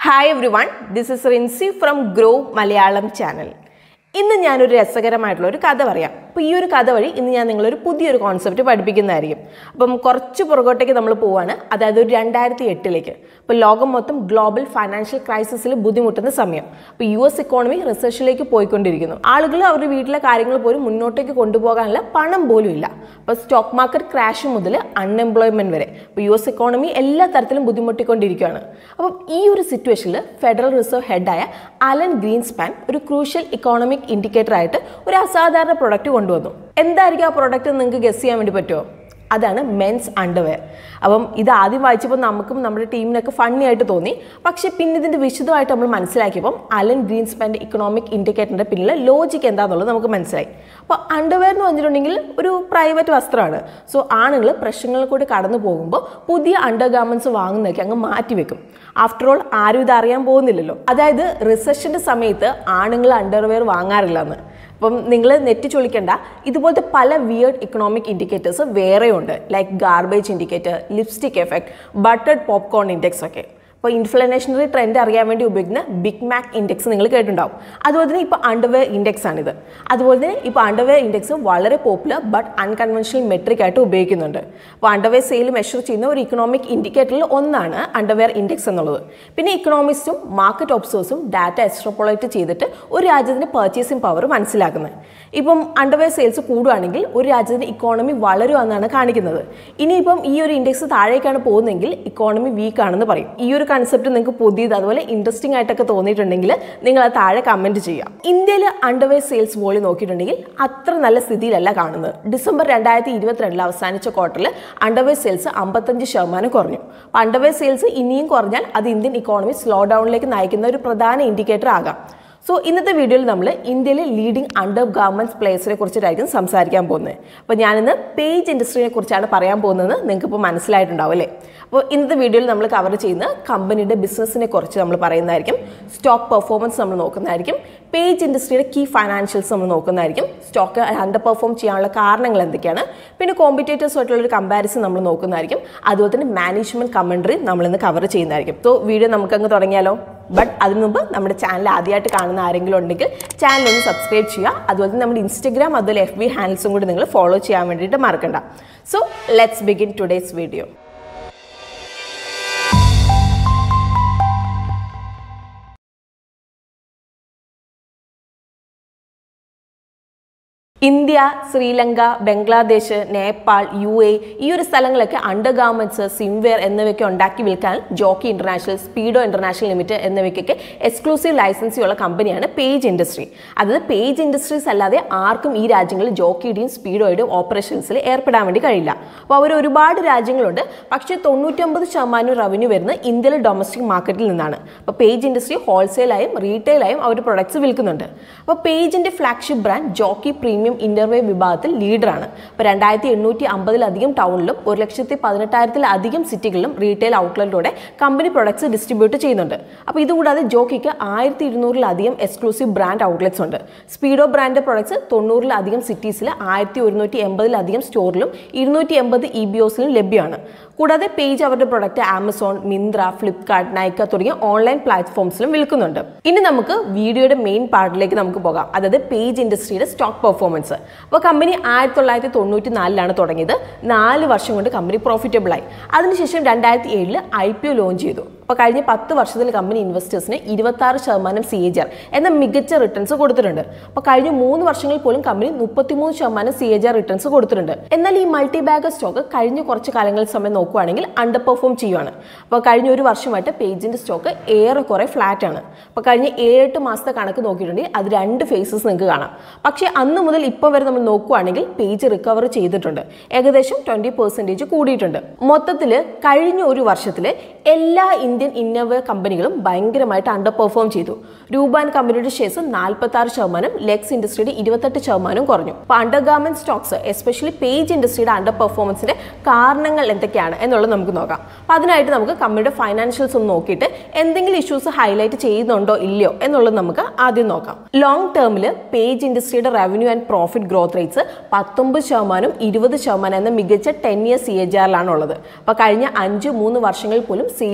Hi everyone this is Rincy from Grow Malayalam channel ഇന്ന് ഞാനൊരു രസകരമായിട്ടുള്ള ഒരു കഥ പറയാം അപ്പോൾ ഈ ഒരു കഥ വഴി ഇന്ന് ഞാൻ നിങ്ങളൊരു പുതിയൊരു കോൺസെപ്റ്റ് പഠിപ്പിക്കുന്നതായിരിക്കും അപ്പം കുറച്ച് പുറകോട്ടേക്ക് നമ്മൾ പോവാണ് അതായത് ഒരു രണ്ടായിരത്തി എട്ടിലേക്ക് അപ്പോൾ ലോകം മൊത്തം ഗ്ലോബൽ ഫൈനാൻഷ്യൽ ക്രൈസിസിൽ ബുദ്ധിമുട്ടുന്ന സമയം അപ്പോൾ യു എസ് ഇക്കോണമി റിസർച്ചിലേക്ക് പോയിക്കൊണ്ടിരിക്കുന്നു ആളുകൾ അവരുടെ വീട്ടിലെ കാര്യങ്ങൾ പോലും മുന്നോട്ടേക്ക് കൊണ്ടുപോകാനുള്ള പണം പോലും ഇല്ല അപ്പോൾ സ്റ്റോക്ക് മാർക്കറ്റ് ക്രാഷ് മുതൽ അൺഎംപ്ലോയ്മെന്റ് വരെ അപ്പോൾ യു എസ് ഇക്കോണമി എല്ലാ തരത്തിലും ബുദ്ധിമുട്ടിക്കൊണ്ടിരിക്കുകയാണ് അപ്പം ഈ ഒരു സിറ്റുവേഷനിൽ ഫെഡറൽ റിസർവ് ഹെഡായ അലൻ ഗ്രീൻസ്പാൻ ഒരു ക്രൂഷ്യൽ ഇക്കോണമിക് ഇൻഡിക്കേറ്റർ ആയിട്ട് ഒരു അസാധാരണ പ്രൊഡക്റ്റ് കൊണ്ടുവന്നു എന്തായിരിക്കും ആ പ്രൊഡക്റ്റ് നിങ്ങൾക്ക് ഗസ് ചെയ്യാൻ വേണ്ടി പറ്റുമോ അതാണ് മെൻസ് അണ്ടർവെയർ അപ്പം ഇത് ആദ്യം വായിച്ചപ്പോൾ നമുക്കും നമ്മുടെ ടീമിനൊക്കെ ഫണ്ണി ആയിട്ട് തോന്നി പക്ഷേ പിന്നെ ഇതിൻ്റെ വിശദമായിട്ട് നമ്മൾ മനസ്സിലാക്കിയപ്പം അലൻ ഗ്രീൻസ്പാൻ്റെ ഇക്കണോമിക് ഇൻഡിക്കേറ്ററിൻ്റെ പിന്നിലെ ലോജിക്ക് എന്താണെന്നുള്ളത് നമുക്ക് മനസ്സിലായി അപ്പോൾ അണ്ടർവെയർ എന്ന് പറഞ്ഞിട്ടുണ്ടെങ്കിൽ ഒരു പ്രൈവറ്റ് വസ്ത്രമാണ് സോ ആണുങ്ങൾ പ്രശ്നങ്ങളിൽ കൂടി കടന്നു പോകുമ്പോൾ പുതിയ അണ്ടർ ഗാർമെൻറ്റ്സ് വാങ്ങുന്നതൊക്കെ അങ്ങ് മാറ്റി വെക്കും ആഫ്റ്റർ ഓൾ ആരും ഇത് അറിയാൻ പോകുന്നില്ലല്ലോ അതായത് റിസഷൻ്റെ സമയത്ത് ആണുങ്ങൾ അണ്ടർവെയർ വാങ്ങാറില്ല എന്ന് അപ്പം നിങ്ങൾ നെറ്റ് ചൊളിക്കണ്ട ഇതുപോലത്തെ പല വിയേർഡ് ഇക്കണോമിക് ഇൻഡിക്കേറ്റേഴ്സ് വേറെയുണ്ട് like garbage indicator lipstick effect buttered popcorn index ഒക്കെ ഇപ്പോൾ ഇൻഫ്ലനേഷണറി ട്രെൻഡ് അറിയാൻ വേണ്ടി ഉപയോഗിക്കുന്ന ബിഗ് മാക് ഇൻഡെക്സ് നിങ്ങൾ കേട്ടിട്ടുണ്ടാവും അതുപോലെ തന്നെ ഇപ്പോൾ അണ്ടർവെയർ ഇൻഡെക്സ് ആണിത് അതുപോലെ തന്നെ ഇപ്പോൾ അണ്ടർവെയർ ഇൻഡെക്സ് വളരെ പോപ്പുലർ ബട്ട് അൺകൺവെൻഷണൽ മെട്രിക് ആയിട്ട് ഉപയോഗിക്കുന്നുണ്ട് അപ്പോൾ അണ്ടർവെയർ സെയിൽ മെഷർ ചെയ്യുന്ന ഒരു ഇക്കണോമിക് ഇൻഡിക്കേറ്ററിൽ ഒന്നാണ് അണ്ടർവെയർ ഇൻഡെക്സ് എന്നുള്ളത് പിന്നെ ഇക്കണോമിസ്റ്റും മാർക്കറ്റ് ഒബ്സേഴ്സും ഡാറ്റ എക്സ്ട്രോപോളേറ്റ് ചെയ്തിട്ട് ഒരു രാജ്യത്തിൻ്റെ പർച്ചേസിംഗ് പവർ മനസ്സിലാക്കുന്നത് ഇപ്പം അണ്ടർവെയർ സെയിൽസ് കൂടുകയാണെങ്കിൽ ഒരു രാജ്യത്തിൻ്റെ ഇക്കോണമി വളരുമെന്നാണ് കാണിക്കുന്നത് ഇനിയിപ്പം ഈ ഒരു ഇൻഡെക്സ് താഴേക്കാണ് പോകുന്നതെങ്കിൽ ഇക്കോണമി വീക്ക് ആണെന്ന് പറയും ഈ ഒരു കൺസെപ്റ്റ് നിങ്ങൾക്ക് പുതിയത് അതുപോലെ ഇൻട്രസ്റ്റിംഗ് ആയിട്ടൊക്കെ തോന്നിയിട്ടുണ്ടെങ്കിൽ നിങ്ങൾ അത് താഴെ കമൻറ്റ് ചെയ്യാം ഇന്ത്യയിൽ അണ്ടർവെയർ സെയിൽസ് വോളിയം നോക്കിയിട്ടുണ്ടെങ്കിൽ അത്ര നല്ല സ്ഥിതിയിലല്ല കാണുന്നത് ഡിസംബർ രണ്ടായിരത്തി ഇരുപത്തിരണ്ടിൽ അവസാനിച്ച ക്വാർട്ടറിൽ അണ്ടർവെയർ സെയിൽസ് അമ്പത്തഞ്ച് ശതമാനം കുറഞ്ഞു അപ്പോൾ അണ്ടർവെയർ സെയിൽസ് ഇനിയും കുറഞ്ഞാൽ അത് ഇന്ത്യൻ ഇക്കോണമി സ്ലോ ഡൗണിലേക്ക് നയിക്കുന്ന ഒരു പ്രധാന ഇൻഡിക്കേറ്റർ ആകാം സോ ഇന്നത്തെ വീഡിയോയിൽ നമ്മൾ ഇന്ത്യയിലെ ലീഡിംഗ് അണ്ടർ ഗവൺമെൻറ് പ്ലേസിനെ കുറിച്ചിട്ടായിരിക്കും സംസാരിക്കാൻ പോകുന്നത് അപ്പോൾ ഞാനിന്ന് പേജ് ഇൻഡസ്ട്രിയെ കുറിച്ചാണ് പറയാൻ പോകുന്നത് നിങ്ങൾക്ക് ഇപ്പോൾ മനസ്സിലായിട്ടുണ്ടാവും അല്ലേ അപ്പോൾ ഇന്നത്തെ വീഡിയോയിൽ നമ്മൾ കവർ ചെയ്യുന്ന കമ്പനിയുടെ ബിസിനസ്സിനെ കുറിച്ച് നമ്മൾ പറയുന്നതായിരിക്കും സ്റ്റോക്ക് പെർഫോമൻസ് നമ്മൾ നോക്കുന്നതായിരിക്കും പേജ് ഇൻഡസ്ട്രിയുടെ കീ ഫൈനാൻഷ്യൽസ് നമ്മൾ നോക്കുന്നതായിരിക്കും സ്റ്റോക്ക് അണ്ടർ പെർഫോം ചെയ്യാനുള്ള കാരണങ്ങൾ എന്തൊക്കെയാണ് പിന്നെ കോമ്പറ്റേറ്റേഴ്സുമായിട്ടുള്ള ഒരു കമ്പാരിസൺ നമ്മൾ നോക്കുന്നതായിരിക്കും അതുപോലെ തന്നെ മാനേജ്മെന്റ് കമൻട്രി നമ്മളിന്ന് കവർ ചെയ്യുന്നതായിരിക്കും സോ വീഡിയോ നമുക്കങ്ങ് തുടങ്ങിയാലോ ബട്ട് അതിനു മുമ്പ് നമ്മുടെ ചാനൽ ആദ്യമായിട്ട് കാണുന്ന ആരെങ്കിലും ഉണ്ടെങ്കിൽ ചാനൽ ഒന്ന് സബ്സ്ക്രൈബ് ചെയ്യുക അതുപോലെ തന്നെ നമ്മുടെ ഇൻസ്റ്റഗ്രാം അതുപോലെ എഫ് ബി ഹാൻഡ്സും കൂടി നിങ്ങൾ ഫോളോ ചെയ്യാൻ വേണ്ടിയിട്ട് മറക്കണ്ട so let's begin today's video India Sri Lanka Bangladesh Nepal U A E ഒരു സ്ഥലങ്ങളൊക്കെ അണ്ടർ ഗാർമെന്റ്സ് സിംവെയർ എന്നിവയൊക്കെ ഉണ്ടാക്കി വിൽക്കാൻ Jockey International Speedo International Limited എന്നിവയ്ക്കൊക്കെ എക്സ്ക്ലൂസീവ് ലൈസൻസിയുള്ള കമ്പനിയാണ് പേജ് ഇൻഡസ്ട്രി അതായത് പേജ് ഇൻഡസ്ട്രീസ് അല്ലാതെ ആർക്കും ഈ രാജ്യങ്ങളിൽ ജോക്കിയുടെയും സ്പീഡോയുടെയും ഓപ്പറേഷൻസിൽ ഏർപ്പെടാൻ വേണ്ടി കഴിയില്ല അപ്പോൾ അവർ ഒരുപാട് രാജ്യങ്ങളുണ്ട് പക്ഷേ തൊണ്ണൂറ്റൊമ്പത് ശതമാനം റവന്യൂ വരുന്നത് ഇന്ത്യയിലെ ഡൊമസ്റ്റിക് മാർക്കറ്റിൽ നിന്നാണ് അപ്പോൾ പേജ് ഇൻഡസ്ട്രി ഹോൾസെയിലായും റീറ്റെയിലായും അവർ പ്രൊഡക്ട്സ് വിൽക്കുന്നുണ്ട് അപ്പോൾ പേജിന്റെ flagship brand Jockey premium innerwear വിഭാഗത്തിൽ ലീഡറാണ് ഇപ്പോൾ രണ്ടായിരത്തി എണ്ണൂറ്റി അമ്പതിലധികം ടൗണിലും ഒരു ലക്ഷത്തി പതിനെട്ടായിരത്തിലധികം സിറ്റികളിലും റീറ്റെയിൽ ഔട്ട്ലെറ്റിലൂടെ കമ്പനി പ്രൊഡക്ട്സ് ഡിസ്ട്രിബ്യൂട്ട് ചെയ്യുന്നുണ്ട് അപ്പോൾ ഇതുകൂടാതെ ജോക്കിക്ക് ആയിരത്തി ഇരുന്നൂറിലധികം എക്സ്ക്ലൂസീവ് ബ്രാൻഡ് ഔട്ട്ലെറ്റ്സ് ഉണ്ട് സ്പീഡോ ബ്രാൻഡ് പ്രൊഡക്ട്സ് തൊണ്ണൂറിലധികം സിറ്റീസിൽ ആയിരത്തി ഒരുന്നൂറ്റി എൺപതിലധികം സ്റ്റോറിലും ഇരുന്നൂറ്റി എൺപത് ഇ ബി ഒസിലും ലഭ്യമാണ് കൂടാതെ പേജ് അവരുടെ product Amazon Myntra Flipkart Nykaa തുടങ്ങിയ ഓൺലൈൻ പ്ലാറ്റ്ഫോംസിലും വിൽക്കുന്നുണ്ട് ഇനി നമുക്ക് വീഡിയോയുടെ മെയിൻ പാർട്ടിലേക്ക് നമുക്ക് പോകാം അതായത് പേജ് ഇൻഡസ്ട്രിയുടെ സ്റ്റോക്ക് പെർഫോമൻസ് അപ്പോൾ കമ്പനി ആയിരത്തി തൊള്ളായിരത്തി തൊണ്ണൂറ്റി നാലിലാണ് തുടങ്ങിയത് നാല് വർഷം കൊണ്ട് കമ്പനി പ്രോഫിറ്റബിൾ ആയി അതിനുശേഷം രണ്ടായിരത്തി ഏഴിൽ ഐ പി ഒ ലോഞ്ച് ചെയ്തു അപ്പോൾ കഴിഞ്ഞ പത്ത് വർഷത്തിൽ കമ്പനി ഇൻവെസ്റ്റേഴ്സിന് ഇരുപത്താറ് ശതമാനം സി എച്ച് ആർ എന്ന മികച്ച റിട്ടേൺസ് കൊടുത്തിട്ടുണ്ട് അപ്പോൾ കഴിഞ്ഞ മൂന്ന് വർഷങ്ങളിൽ പോലും കമ്പനി മുപ്പത്തിമൂന്ന് ശതമാനം സി എച്ച് ആർ റിട്ടേൺസ് കൊടുത്തിട്ടുണ്ട് എന്നാൽ ഈ മൾട്ടി ബാഗർ സ്റ്റോക്ക് കഴിഞ്ഞ കുറച്ച് കാലങ്ങളിൽ സമയം നോക്കുകയാണെങ്കിൽ അണ്ടർ പെർഫോം ചെയ്യുവാണ് അപ്പോൾ കഴിഞ്ഞ ഒരു വർഷമായിട്ട് പേജിന്റെ സ്റ്റോക്ക് ഏറെക്കുറെ ഫ്ലാറ്റ് ആണ് അപ്പോൾ കഴിഞ്ഞ ഏഴെട്ട് മാസത്തെ കണക്ക് നോക്കിയിട്ടുണ്ടെങ്കിൽ അത് രണ്ട് ഫേസസ് നിങ്ങൾക്ക് കാണാം പക്ഷേ അന്ന് മുതൽ ഇപ്പോൾ വരെ നമ്മൾ നോക്കുകയാണെങ്കിൽ പേജ് റിക്കവർ ചെയ്തിട്ടുണ്ട് ഏകദേശം ട്വന്റി പെർസെൻറ്റേജ് കൂടിയിട്ടുണ്ട് മൊത്തത്തിൽ കഴിഞ്ഞ ഒരു വർഷത്തിൽ എല്ലാ ഇന്ത്യൻ ഇന്നോവ കമ്പനികളും ഭയങ്കരമായിട്ട് അണ്ടർ പെർഫോം ചെയ്തു രൂപാൻ കമ്പനിയുടെ ഷെയർസ് നാൽപ്പത്തി ആറ് ശതമാനം ലെക്സ് ഇൻഡസ്ട്രിയുടെ ഇരുപത്തെട്ട് ശതമാനം കുറഞ്ഞു അപ്പോൾ under garment stocks especially Page ഇൻഡസ്ട്രിയുടെ അണ്ടർ പെർഫോമൻസിന്റെ കാരണങ്ങൾ എന്തൊക്കെയാണ് എന്നുള്ളത് നമുക്ക് നോക്കാം അപ്പോൾ അതിനായിട്ട് നമുക്ക് കമ്പനിയുടെ ഫൈനാൻഷ്യൽസ് ഒന്ന് നോക്കിയിട്ട് എന്തെങ്കിലും ഇഷ്യൂസ് ഹൈലൈറ്റ് ചെയ്യുന്നുണ്ടോ ഇല്ലയോ എന്നുള്ളത് നമുക്ക് ആദ്യം നോക്കാം ലോങ് ടേമിൽ പേജ് ഇൻഡസ്ട്രിയുടെ revenue and profit growth rates പത്തൊമ്പത് ശതമാനം ഇരുപത് ശതമാനം എന്ന മികച്ച ടെൻ ഇയർ സി എച്ച് ആറിലാണ് ഉള്ളത് അപ്പോൾ കഴിഞ്ഞ അഞ്ച് മൂന്ന് വർഷങ്ങളിൽ പോലും സെയിൽസ് പതിമൂന്ന്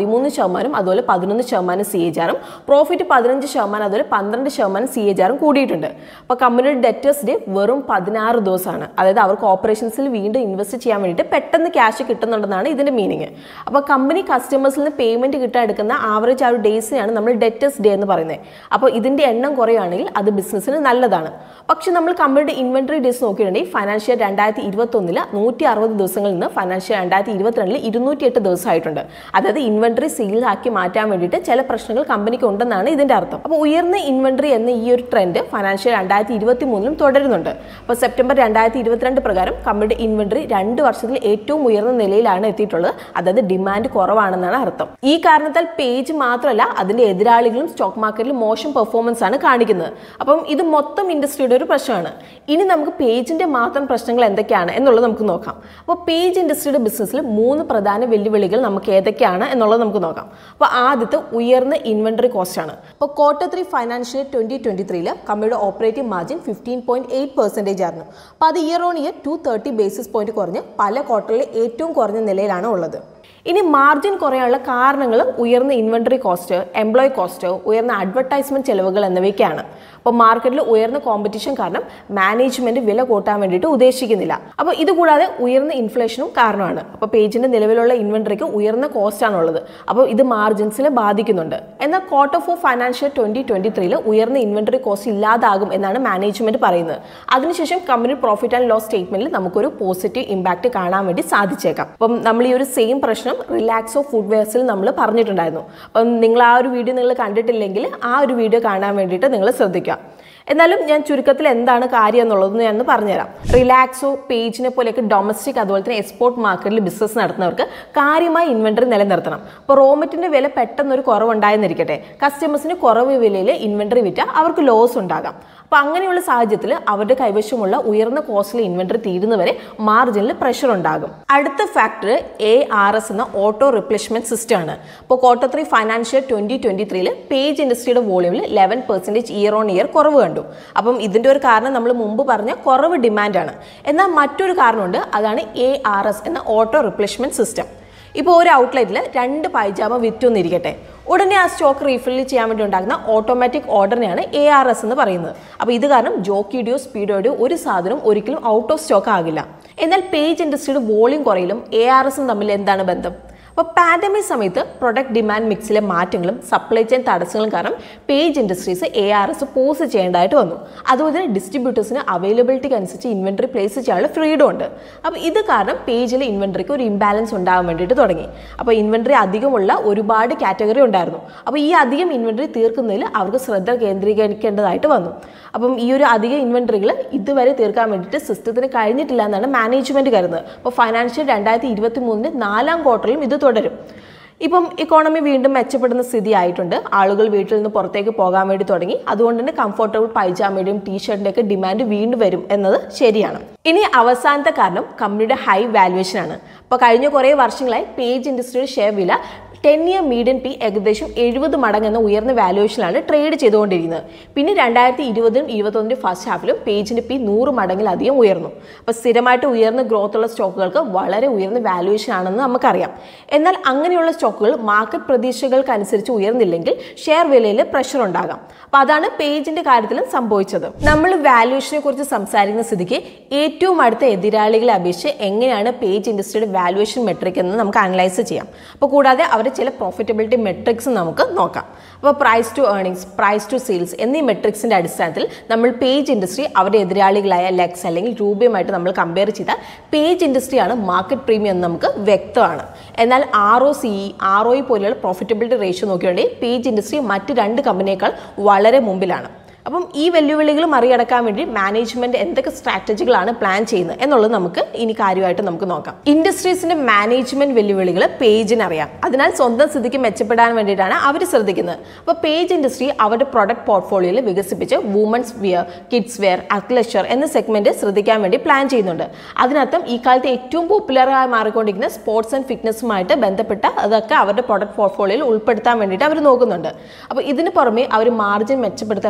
പതിമൂന്ന് ശതമാനം അതുപോലെ പതിനൊന്ന് ശതമാനം സി എച്ച് ആറും പ്രോഫിറ്റ് പതിനഞ്ച് ശതമാനം അതുപോലെ പന്ത്രണ്ട് ശതമാനം സി എച്ച് ആറും കൂടിയിട്ടുണ്ട് അപ്പോൾ കമ്പനിയുടെ ഡെറ്റേഴ്സ് ഡേ വെറും പതിനാറ് ദിവസമാണ് അതായത് അവർക്ക് ഓപ്പറേഷൻസിൽ വീണ്ടും ഇൻവെസ്റ്റ് ചെയ്യാൻ വേണ്ടിയിട്ട് പെട്ടെന്ന് ക്യാഷ് കിട്ടുന്നുണ്ടെന്നാണ് ഇതിന്റെ മീനിങ് അപ്പോൾ കമ്പനി കസ്റ്റമേഴ്സിൽ നിന്ന് പേയ്മെന്റ് കിട്ടാൻ എടുക്കുന്ന ആവറേജ് ആ ഒരു ഡേയ്സിനെയാണ് നമ്മൾ ഡെറ്റേഴ്സ് ഡേ എന്ന് പറയുന്നത് അപ്പോൾ ഇതിന്റെ എണ്ണം കുറയുകയാണെങ്കിൽ അത് ബിസിനസ്സിന് നല്ലതാണ് പക്ഷെ നമ്മൾ കമ്പനിയുടെ ഇൻവെന്ററി ഡേയ്സ് നോക്കിയിട്ടുണ്ടെങ്കിൽ ഫൈനാൻഷ്യൽ രണ്ടായിരത്തി ഇരുപത്തൊന്നില് നൂറ്റി അറുപത് ദിവസങ്ങളിൽ നിന്ന് ഫൈനാൻഷ്യൽ രണ്ടായിരത്തി ഇരുപത്തിരണ്ടിൽ ഇരുന്നൂറ്റി എട്ട് ദിവസമായിട്ടുണ്ട് അതായത് ഇൻവെന്ററി സീൽ ആക്കി മാറ്റാൻ വേണ്ടിയിട്ട് ചില പ്രശ്നങ്ങൾ കമ്പനിക്ക് ഉണ്ടെന്നാണ് ഇതിന്റെ അർത്ഥം അപ്പോൾ ഉയർന്ന ഇൻവെന്ററി എന്ന ഈ ഒരു ട്രെൻഡ് ഫൈനാൻഷ്യൽ രണ്ടായിരത്തി ഇരുപത്തി മൂന്നിലും തുടരുന്നുണ്ട് അപ്പോൾ സെപ്റ്റംബർ രണ്ടായിരത്തി ഇരുപത്തിരണ്ട് പ്രകാരം കമ്പനിയുടെ ഇൻവെന്ററി രണ്ട് വർഷത്തിൽ ഏറ്റവും ഉയർന്ന നിലയിലാണ് എത്തിയിട്ടുള്ളത് അതായത് ഡിമാൻഡ് കുറവാണെന്നാണ് അർത്ഥം ഈ കാരണത്താൽ പേജ് മാത്രമല്ല അതിന്റെ എതിരാളികളും സ്റ്റോക്ക് മാർക്കറ്റിൽ മോശം പെർഫോമൻസ് ആണ് കാണിക്കുന്നത് അപ്പം ഇത് മൊത്തം ഇൻഡസ്ട്രിയുടെ ഒരു പ്രശ്നമാണ് ഇനി നമുക്ക് പേജിന്റെ മാത്രം പ്രശ്നങ്ങൾ എന്തൊക്കെയാണ് എന്നുള്ളത് നമുക്ക് നോക്കാം അപ്പോൾ പേജ് ഇൻഡസ്ട്രിയുടെ ബിസിനസ്സിൽ മൂന്ന് പ്രധാന വെല്ലുവിളികൾ നമുക്ക് ഏതൊക്കെയാണ് എന്നുള്ളത് നമുക്ക് നോക്കാം അപ്പോൾ ആദ്യത്തെ ഉയർന്ന ഇൻവെന്ററി കോസ്റ്റ് ആണ് അപ്പോൾ quarter three financial twenty twenty ത്രീയിൽ കമ്പനിയുടെ operating margin fifteen point eight percentage ആയിരുന്നു അപ്പോൾ അത് year on year to thirty basis point കുറഞ്ഞ് പല ക്വാർട്ടറിൽ ഏറ്റവും കുറഞ്ഞ നിലയിലാണ് ഉള്ളത് ഇനി മാർജിൻ കുറയാനുള്ള കാരണങ്ങൾ ഉയർന്ന ഇൻവെന്ററി കോസ്റ്റ് എംപ്ലോയി കോസ്റ്റ് ഉയർന്ന അഡ്വർടൈസ്മെന്റ് ചെലവുകൾ എന്നിവയൊക്കെയാണ് അപ്പോൾ മാർക്കറ്റിൽ ഉയർന്ന കോമ്പറ്റീഷൻ കാരണം മാനേജ്മെന്റ് വില കൂട്ടാൻ വേണ്ടിയിട്ട് ഉദ്ദേശിക്കുന്നില്ല അപ്പോൾ ഇതുകൂടാതെ ഉയർന്ന ഇൻഫ്ലേഷനും കാരണമാണ് അപ്പോൾ പേജിന്റെ നിലവിലുള്ള ഇൻവെന്ററിക്ക് ഉയർന്ന കോസ്റ്റ് ആണുള്ളത് അപ്പോൾ ഇത് മാർജിൻസിനെ ബാധിക്കുന്നുണ്ട് എന്നാൽ quarter four financial twenty twenty ത്രീയിൽ ഉയർന്ന ഇൻവെന്ററി കോസ്റ്റ് ഇല്ലാതാകും എന്നാണ് മാനേജ്മെന്റ് പറയുന്നത് അതിനുശേഷം കമ്പനി പ്രോഫിറ്റ് ആൻഡ് ലോസ് സ്റ്റേറ്റ്മെന്റിൽ നമുക്കൊരു പോസിറ്റീവ് ഇമ്പാക്ട് കാണാൻ വേണ്ടി സാധിച്ചേക്കാം അപ്പം നമ്മൾ ഈ ഒരു സെയിം പ്രശ്നം റിലാക്സോ ഫുഡ് വെയർസിൽ നമ്മൾ പറഞ്ഞിട്ടുണ്ടായിരുന്നു അപ്പം നിങ്ങൾ ആ ഒരു വീഡിയോ നിങ്ങൾ കണ്ടിട്ടില്ലെങ്കിൽ ആ ഒരു വീഡിയോ കാണാൻ വേണ്ടിയിട്ട് നിങ്ങൾ ശ്രദ്ധിക്കുക എന്നാലും ഞാൻ ചുരുക്കത്തിൽ എന്താണ് കാര്യം എന്നുള്ളതെന്ന് ഞാൻ ഒന്ന് പറഞ്ഞുതരാം റിലാക്സോ പേജിനെ പോലെയൊക്കെ ഡൊമസ്റ്റിക് അതുപോലെ തന്നെ എക്സ്പോർട്ട് മാർക്കറ്റിൽ ബിസിനസ് നടത്തുന്നവർക്ക് കാര്യമായി ഇൻവെന്ററി നിലനിർത്തണം ഇപ്പോൾ റോമെറ്റിന്റെ വില പെട്ടെന്ന് ഒരു കുറവുണ്ടായെന്നിരിക്കട്ടെ കസ്റ്റമേഴ്സിന് കുറവ് വിലയിൽ ഇൻവെന്ററി വിറ്റാൽ അവർക്ക് ലോസ് ഉണ്ടാകാം അപ്പോൾ അങ്ങനെയുള്ള സാഹചര്യത്തിൽ അവരുടെ കൈവശമുള്ള ഉയർന്ന കോസ്റ്റിലെ ഇൻവെന്ററി തീരുന്നവരെ മാർജിനിൽ പ്രഷർ ഉണ്ടാകും അടുത്ത ഫാക്ടർ എ ആർ എസ് എന്ന ഓട്ടോ റിപ്ലേസ്മെന്റ് സിസ്റ്റം ആണ് ഇപ്പോൾ quarter three financial twenty twenty ത്രീയിൽ പേജ് ഇൻഡസ്ട്രിയുടെ വോളിയൂമിൽ eleven percentage year on year കുറവ് കണ്ടു അപ്പം ഇതിൻ്റെ ഒരു കാരണം നമ്മൾ മുമ്പ് പറഞ്ഞ കുറവ് ഡിമാൻഡാണ് എന്നാൽ മറ്റൊരു കാരണമുണ്ട് അതാണ് എ ആർ എസ് എന്ന ഓട്ടോ റിപ്ലേസ്മെന്റ് സിസ്റ്റം ഇപ്പോൾ ഒരു ഔട്ട്ലെറ്റിൽ രണ്ട് പൈജാമ വിറ്റൊന്നിരിക്കട്ടെ ഉടനെ ആ സ്റ്റോക്ക് റീഫിൽ ചെയ്യാൻ വേണ്ടി ഉണ്ടാകുന്ന ഓട്ടോമാറ്റിക് ഓർഡറിനെയാണ് എ ആർ എസ് എന്ന് പറയുന്നത് അപ്പോൾ ഇത് കാരണം ജോക്കിയുടെയോ സ്പീഡോടെയോ ഒരു സാധനം ഒരിക്കലും ഔട്ട് ഓഫ് സ്റ്റോക്ക് ആകില്ല എന്നാൽ പേജ് ഇൻഡസ്ട്രിയുടെ വോളിയം കുറയിലും എ ആർ എസും തമ്മിൽ എന്താണ് ബന്ധം അപ്പോൾ പാൻഡമിക് സമയത്ത് പ്രൊഡക്റ്റ് ഡിമാൻഡ് മിക്സിലെ മാറ്റങ്ങളും സപ്ലൈ ചെയിൻ തടസ്സങ്ങളും കാരണം Page Industries A R S pause ചെയ്യേണ്ടതായിട്ട് വന്നു അതുപോലെ തന്നെ ഡിസ്ട്രിബ്യൂട്ടേഴ്സിന് അവൈലബിലിറ്റിക്ക് അനുസരിച്ച് ഇൻവെൻറ്ററി പ്ലേസ് ചെയ്യാനുള്ള ഫ്രീഡം ഉണ്ട് അപ്പോൾ ഇത് കാരണം പേജിലെ ഇൻവെൻറ്ററിക്ക് ഒരു ഇംബാലൻസ് ഉണ്ടാകാൻ വേണ്ടിയിട്ട് തുടങ്ങി അപ്പോൾ ഇൻവെൻറ്ററി അധികമുള്ള ഒരുപാട് കാറ്റഗറി ഉണ്ടായിരുന്നു അപ്പോൾ ഈ അധികം ഇൻവെൻറ്ററി തീർക്കുന്നതിൽ അവർക്ക് ശ്രദ്ധ കേന്ദ്രീകരിക്കേണ്ടതായിട്ട് വന്നു അപ്പം ഈ ഒരു അധിക ഇൻവെൻറ്ററികൾ ഇതുവരെ തീർക്കാൻ വേണ്ടിയിട്ട് സിസ്റ്റത്തിന് കഴിഞ്ഞിട്ടില്ല എന്നാണ് മാനേജ്മെൻറ്റ് കരുതുന്നത് അപ്പോൾ ഫൈനാൻഷ്യൽ രണ്ടായിരത്തി ഇരുപത്തി മൂന്നിൻ്റെ നാലാം ക്വാർട്ടറിലും ഇത് തുടരും ഇപ്പം ഇക്കോണമി വീണ്ടും മെച്ചപ്പെടുന്ന സ്ഥിതി ആയിട്ടുണ്ട് ആളുകൾ വീട്ടിൽ നിന്ന് പുറത്തേക്ക് പോകാൻ വേണ്ടി തുടങ്ങി അതുകൊണ്ട് തന്നെ കംഫർട്ടബിൾ പൈജാമയുടെയും ടീഷർട്ടിൻ്റെ ഒക്കെ ഡിമാൻഡ് വീണ്ടും വരും എന്നത് ശരിയാണ് ഇനി അവസാനത്തെ കാരണം കമ്പനിയുടെ ഹൈ വാല്യുവേഷൻ ആണ് അപ്പോൾ കഴിഞ്ഞ കുറേ വർഷങ്ങളായി പേജ് ഇൻഡസ്ട്രിയുടെ ഷെയർ വില ടെൻ ഇയർ മീഡിയൻ പി ഏകദേശം എഴുപത് മടങ്ങ് എന്ന ഉയർന്ന വാല്യുവേഷനിലാണ് ട്രേഡ് ചെയ്തുകൊണ്ടിരിക്കുന്നത് പിന്നെ രണ്ടായിരത്തി ഇരുപതിനും ഇരുപത്തൊന്നിൻ്റെ ഫസ്റ്റ് ഹാഫിലും പേജിൻ്റെ പി നൂറ് മടങ്ങിലധികം ഉയർന്നു അപ്പോൾ സ്ഥിരമായിട്ട് ഉയർന്ന ഗ്രോത്ത് ഉള്ള സ്റ്റോക്കുകൾക്ക് വളരെ ഉയർന്ന വാല്യുവേഷൻ ആണെന്ന് നമുക്കറിയാം എന്നാൽ അങ്ങനെയുള്ള സ്റ്റോക്കുകൾ മാർക്കറ്റ് പ്രതീക്ഷകൾക്ക് അനുസരിച്ച് ഉയർന്നില്ലെങ്കിൽ ഷെയർ വിലയിൽ പ്രഷർ ഉണ്ടാകാം അപ്പോൾ അതാണ് പേജിന്റെ കാര്യത്തിലും സംഭവിച്ചത് നമ്മൾ വാല്യുവേഷനെ കുറിച്ച് സംസാരിക്കുന്ന സ്ഥിതിക്ക് ഏറ്റവും അടുത്ത എതിരാളികളെ അപേക്ഷിച്ച് എങ്ങനെയാണ് പേജ് ഇൻഡസ്ട്രിയുടെ വാല്യുവേഷൻ മെട്രിക് എന്ന് നമുക്ക് അനലൈസ് ചെയ്യാം അപ്പോൾ കൂടാതെ അവരുടെ ചില പ്രോഫിറ്റബിലിറ്റി മെട്രിക്സ് നമുക്ക് നോക്കാം അപ്പോൾ price to earnings price to sales എന്നീ മെട്രിക്സിന്റെ അടിസ്ഥാനത്തിൽ നമ്മൾ പേജ് ഇൻഡസ്ട്രി അവരുടെ എതിരാളികളായ ലെക്സ് അല്ലെങ്കിൽ രൂപയുമായിട്ട് നമ്മൾ കമ്പയർ ചെയ്താൽ പേജ് ഇൻഡസ്ട്രിയാണ് മാർക്കറ്റ് പ്രീമിയം എന്ന് നമുക്ക് വ്യക്തമാണ് എന്നാൽ R O C R O പോലെയുള്ള പ്രോഫിറ്റബിലിറ്റി റേഷ്യോ നോക്കിയുണ്ടെങ്കിൽ പേജ് ഇൻഡസ്ട്രി മറ്റ് രണ്ട് കമ്പനിയേക്കാൾ വളരെ മുമ്പിലാണ് അപ്പം ഈ വെല്ലുവിളികൾ മറികടക്കാൻ വേണ്ടി മാനേജ്മെന്റ് എന്തൊക്കെ സ്ട്രാറ്റജികളാണ് പ്ലാൻ ചെയ്യുന്നത് എന്നുള്ളത് നമുക്ക് ഇനി കാര്യമായിട്ട് നമുക്ക് നോക്കാം ഇൻഡസ്ട്രീസിന്റെ മാനേജ്മെന്റ് വെല്ലുവിളികൾ പേജിന് അറിയാം അതിനാൽ സ്വന്തം സ്ഥിതിക്ക് മെച്ചപ്പെടാൻ വേണ്ടിയിട്ടാണ് അവർ ശ്രദ്ധിക്കുന്നത് അപ്പോൾ പേജ് ഇൻഡസ്ട്രി അവരുടെ പ്രൊഡക്റ്റ് പോർട്ട്ഫോളിയോയിൽ വികസിപ്പിച്ച് women's wear kids wear athleisure എന്ന സെഗ്മെന്റ് ശ്രദ്ധിക്കാൻ വേണ്ടി പ്ലാൻ ചെയ്യുന്നുണ്ട് അതിനർത്ഥം ഈ കാലത്ത് ഏറ്റവും പോപ്പുലറായി മാറിക്കൊണ്ടിരിക്കുന്ന സ്പോർട്സ് ആൻഡ് ഫിറ്റ്നസ്സുമായിട്ട് ബന്ധപ്പെട്ട അതൊക്കെ അവരുടെ പ്രൊഡക്റ്റ് പോർട്ട്ഫോളിയോയിൽ ഉൾപ്പെടുത്താൻ വേണ്ടിയിട്ട് അവർ നോക്കുന്നുണ്ട് അപ്പോൾ ഇതിന് പുറമെ അവർ മാർജിൻ മെച്ചപ്പെടുത്താനായിട്ട് raw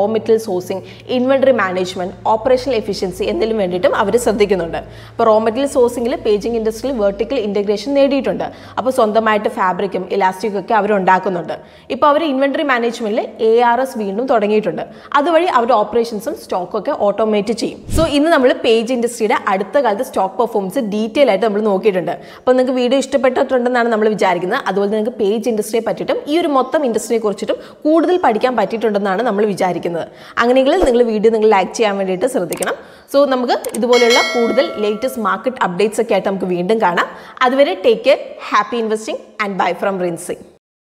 raw material sourcing inventory management operational efficiency എന്നതിലും വേണ്ടിയിട്ടും അവർ ശ്രദ്ധിക്കുന്നുണ്ട് അപ്പോൾ റോ മെറ്റീരിയൽ സോഴ്സിംഗിൽ പേജിംഗ് ഇൻഡസ്ട്രിയിൽ വെർട്ടിക്കൽ ഇൻറ്റഗ്രേഷൻ നേടിയിട്ടുണ്ട് അപ്പോൾ സ്വന്തമായിട്ട് ഫാബ്രിക്കും ഇലാസ്റ്റിക്കും ഒക്കെ അവർ ഉണ്ടാക്കുന്നുണ്ട് ഇപ്പോൾ അവർ ഇൻവെന്ററി മാനേജ്മെന്റിൽ എ ആർ എസ് വീണ്ടും തുടങ്ങിയിട്ടുണ്ട് അതുവഴി അവരുടെ ഓപ്പറേഷൻസും സ്റ്റോക്കും ഒക്കെ ഓട്ടോമേറ്റ് ചെയ്യും സോ ഇന്ന് നമ്മൾ പേജ് ഇൻഡസ്ട്രിയുടെ അടുത്ത കാലത്ത് സ്റ്റോക്ക് പെർഫോമൻസ് ഡീറ്റെയിൽ ആയിട്ട് നമ്മൾ നോക്കിയിട്ടുണ്ട് അപ്പോൾ നിങ്ങൾക്ക് വീഡിയോ ഇഷ്ടപ്പെട്ടിട്ടുണ്ടെന്നാണ് നമ്മൾ വിചാരിക്കുന്നത് അതുപോലെ നിങ്ങൾക്ക് പേജ് ഇൻഡസ്ട്രിയെ പറ്റിയിട്ടും ഈ ഒരു മൊത്തം ഇൻഡസ്ട്രിയെ കുറിച്ചിട്ടും കൂടുതൽ പഠിക്കാൻ പറ്റിയിട്ടുണ്ടെന്നാണ് നമ്മൾ വിചാരിക്കുന്നത് അങ്ങനെയെങ്കിൽ നിങ്ങൾ വീഡിയോ നിങ്ങൾ ലൈക്ക് ചെയ്യാൻ വേണ്ടിയിട്ട് ശ്രദ്ധിക്കണം സോ നമുക്ക് ഇതുപോലെയുള്ള കൂടുതൽ ലേറ്റസ്റ്റ് മാർക്കറ്റ് അപ്ഡേറ്റ്സ് ഒക്കെ ആയിട്ട് നമുക്ക് വീണ്ടും കാണാം അതുവരെ take care happy investing and bye from rinsing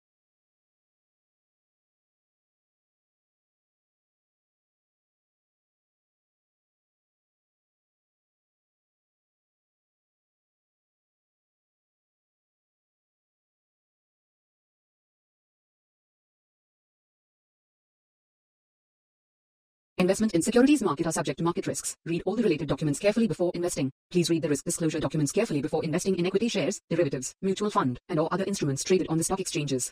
Investment in securities market are subject to market risks. Read all the related documents carefully before investing. Please read the risk disclosure documents carefully before investing in equity shares, derivatives, mutual fund, and or other instruments traded on the stock exchanges.